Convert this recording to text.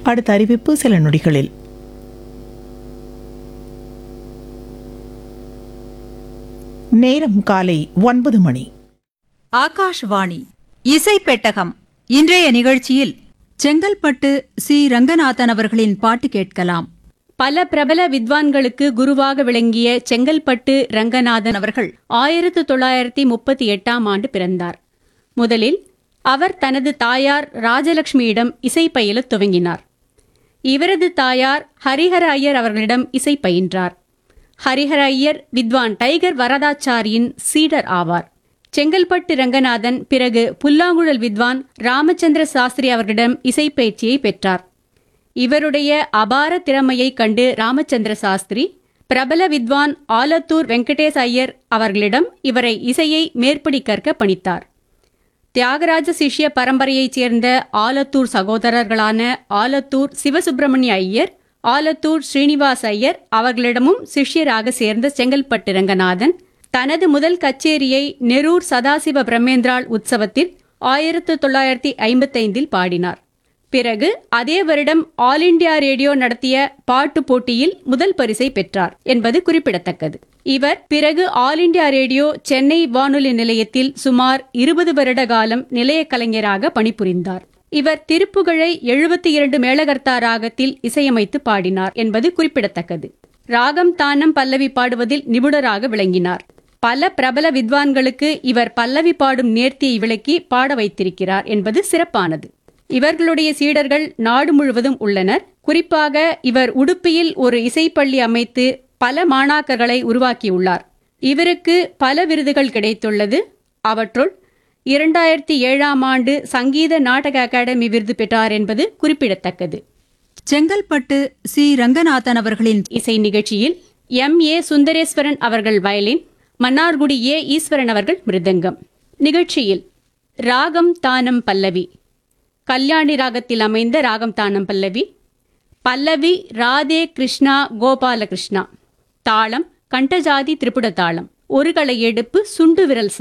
அடுத்த அறிவிப்பு சில நொடிகளில் நேரம் காலை ஒன்பது மணி ஆகாஷ்வாணி இசை பெட்டகம் இன்றைய நிகழ்ச்சியில் செங்கல்பட்டு சி ரங்கநாதன் அவர்களின் பாட்டு கேட்கலாம் பல பிரபல வித்வான்களுக்கு குருவாக விளங்கிய செங்கல்பட்டு ரங்கநாதன் அவர்கள் ஆயிரத்து தொள்ளாயிரத்தி முப்பத்தி எட்டாம் ஆண்டு பிறந்தார் முதலில் அவர் தனது தாயார் ராஜலட்சுமியிடம் இசை பயிலத் துவங்கினார் இவரது தாயார் ஹரிஹர ஐயர் அவர்களிடம் இசை பயின்றார் ஹரிஹர ஐயர் வித்வான் டைகர் வரதாச்சாரியின் சீடர் ஆவார் செங்கல்பட்டு ரங்கநாதன் பிறகு புல்லாங்குழல் வித்வான் ராமச்சந்திர சாஸ்திரி அவர்களிடம் இசைப்பயிற்சியை பெற்றார் இவருடைய அபார திறமையைக் கண்டு ராமச்சந்திர சாஸ்திரி பிரபல வித்வான் ஆலத்தூர் வெங்கடேஷ் ஐயர் அவர்களிடம் இவரை இசையை மேற்படி கற்க பணித்தார் தியாகராஜ சிஷ்ய பரம்பரையைச் சேர்ந்த ஆலத்தூர் சகோதரர்களான ஆலத்தூர் சிவசுப்பிரமணிய ஐயர் ஆலத்தூர் ஸ்ரீனிவாஸ் ஐயர் அவர்களிடமும் சிஷ்யராக சேர்ந்த செங்கல்பட்டு ரங்கநாதன் தனது முதல் கச்சேரியை நெரூர் சதாசிவ பிரம்மேந்திராள் உற்சவத்தில் ஆயிரத்து தொள்ளாயிரத்தி ஐம்பத்தைந்தில் பாடினார் பிறகு அதே வருடம் ஆல் இண்டியா ரேடியோ நடத்திய பாட்டு போட்டியில் முதல் பரிசை பெற்றார் என்பது குறிப்பிடத்தக்கது இவர் பிறகு ஆல் இண்டியா ரேடியோ சென்னை வானொலி நிலையத்தில் சுமார் இருபது வருட காலம் நிலைய கலைஞராக பணிபுரிந்தார் இவர் திருப்புகழை எழுபத்தி இரண்டு மேளகர்த்தா ராகத்தில் இசையமைத்து பாடினார் என்பது குறிப்பிடத்தக்கது ராகம் தானம் பல்லவி பாடுவதில் நிபுணராக விளங்கினார் பல பிரபல வித்வான்களுக்கு இவர் பல்லவி பாடும் நேர்த்தியை விளக்கி பாட வைத்திருக்கிறார் என்பது சிறப்பானது இவர்களுடைய சீடர்கள் நாடு முழுவதும் உள்ளனர் குறிப்பாக இவர் உடுப்பியில் ஒரு இசைப்பள்ளி அமைத்து பல மாணாக்கர்களை உருவாக்கியுள்ளார் இவருக்கு பல விருதுகள் கிடைத்துள்ளது அவற்றுள் இரண்டாயிரத்தி ஏழாம் ஆண்டு சங்கீத நாடக அகாடமி விருது பெற்றார் என்பது குறிப்பிடத்தக்கது செங்கல்பட்டு சி ரங்கநாதன் அவர்களின் இசை நிகழ்ச்சியில் எம் ஏ சுந்தரேஸ்வரன் அவர்கள் வயலின் மன்னார்குடி ஏ ஈஸ்வரன் அவர்கள் மிருதங்கம் நிகழ்ச்சியில் ராகம் தானம் பல்லவி கல்யாணி ராகத்தில் அமைந்த ராகம் தானம் பல்லவி பல்லவி ராதே கிருஷ்ணா கோபால கிருஷ்ணா தாளம் கண்டஜாதி திரிபுட தாளம் ஒரு களை எடுப்பு சுண்டு விரல் சமம்